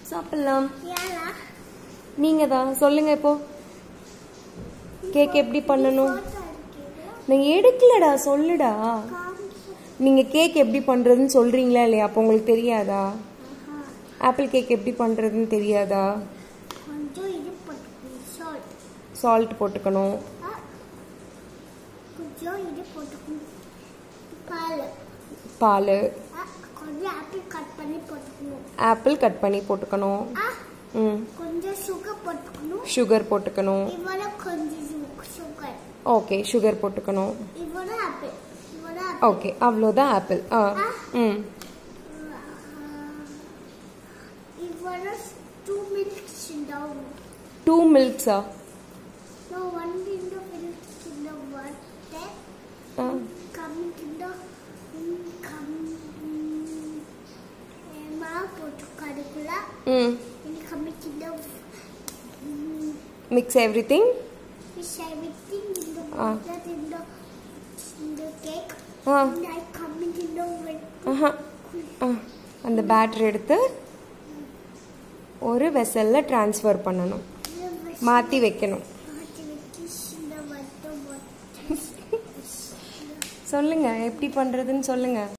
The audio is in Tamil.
சாப்பிடலாம் ஏலா நீங்க தான் சொல்லுங்க இப்போ கேக் எப்படி பண்ணணும் போட்டோ எடுக்கிறேன் நான் எடுக்கலடா சொல்லுடா காமிச்சு நீங்க கேக் எப்படி பண்றதுன்னு சொல்றீங்களா இல்லையா அப்போ உங்களுக்கு தெரியாதா ஆஹா ஆப்பிள் கேக் எப்படி பண்றதுன்னு தெரியாதா கொஞ்சம் இது போட்டுக்கணும் சால்ட் சால்ட் போட்டுக்கணும் கொஞ்சம் இது போட்டுக்கணும் பால் பால் ஆ, கொஞ்சம் ஆப்பிள் கட் பண்ணி போட்டுக்கணும் ஆப்பிள் கட் பண்ணி போட்டுக்கணும் ஆ, ம் கொஞ்சம் சுகர் போட்டுக்கணும் சுகர் போட்டுக்கணும் இவ்வளோ கொஞ்சம் சுகர் ஓகே சுகர் போட்டுக்கணும் இவ்வளோ ஆப்பிள் இவ்வளோ ஓகே அவ்வளோதான் ஆப்பிள் ஆ ம் இவ்வளோ டூ மில்க்ஸ் டவுன் டூ மில்க்ஸா No one in the milk in the water ah coming in the coming மா போட்டு கடுக்குல ம் in coming in the mix everything fish everything in the Ah. water in the in the cake ah and I coming in the wind. ஆஹா ஆ அந்த பேட்டர் எடுத்து ஒரு வெசல்ல ட்ரான்ஸ்ஃபர் பண்ணணும் மாற்றி வைக்கணும் சொல்லுங்க எப்படி பண்றதுன்னு சொல்லுங்க